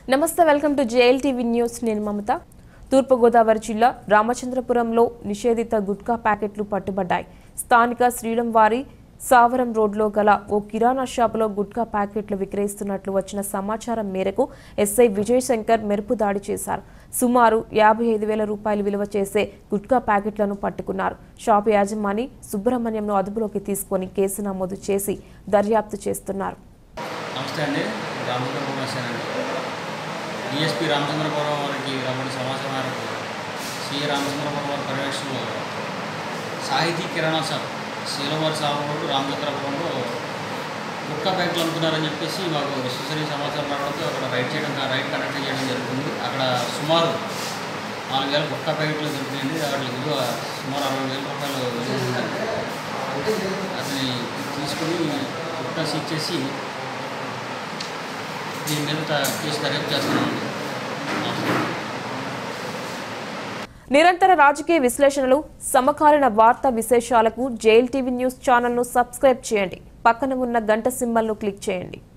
నమస్తే welcome to JL TV news నేను మమత తూర్పుగోదావరి జిల్లా రామచంద్రపురంలో నిషేధిత గుట్కా ప్యాకెట్లు పట్టుబడ్డాయి స్థానిక శ్రీలం వారి సావరం రోడ్లో గల ఓ కిరాణా షాపులో గుట్కా ప్యాకెట్లు విక్రయిస్తున్నట్లు వచ్చిన సమాచారం మేరకు ఎస్ఐ విజయ్ శంకర్ మెరుపు దాడి చేశారు సుమారు యాభై ఐదు వేల రూపాయలు విలువ చేసే గుట్కా ప్యాకెట్లను పట్టుకున్నారు షాపు యాజమాని సుబ్రహ్మణ్యంను అదుపులోకి తీసుకొని కేసు నమోదు చేసి దర్యాప్తు చేస్తున్నారు నమస్తే అండి రామచంద్రపురం వచ్చానండి డిఎస్పీ రామచంద్రపురం వారికి రాబడి సమాచారం మేరకు సి రామచంద్రపురం వారి పర్యవేక్షణలో సాహితీ కిరాణా షాప్ శీలవారి సాగు రోడ్డు రామచంద్రపురంలో ముక్క బ్యాంకులు అమ్ముతున్నారని చెప్పేసి మాకు విశ్వసనీయ సమాచారం రావడంతో అక్కడ రైడ్ చేయడం రైడ్ కండక్ట్ చేయడం జరుగుతుంది అక్కడ సుమారు నాలుగు వేల కుక్క ప్యాకెట్లు దొరికినాయండి వాటి విలువ సుమారు అరవై వేల రూపాయలు విలువ ఉంది. అతని తీసుకొని కుక్క సీజ్ చేసి దీని మీద త- కేసు దర్యాప్తు చేస్తున్నామండి నమస్తే. నిరంతర రాజకీయ విశ్లేషణలు సమకాలీన వార్తా విశేషాలకు జైల్ టీవీ న్యూస్ ఛానల్ను సబ్స్క్రైబ్ చేయండి పక్కన ఉన్న గంట సింబల్ను క్లిక్ చేయండి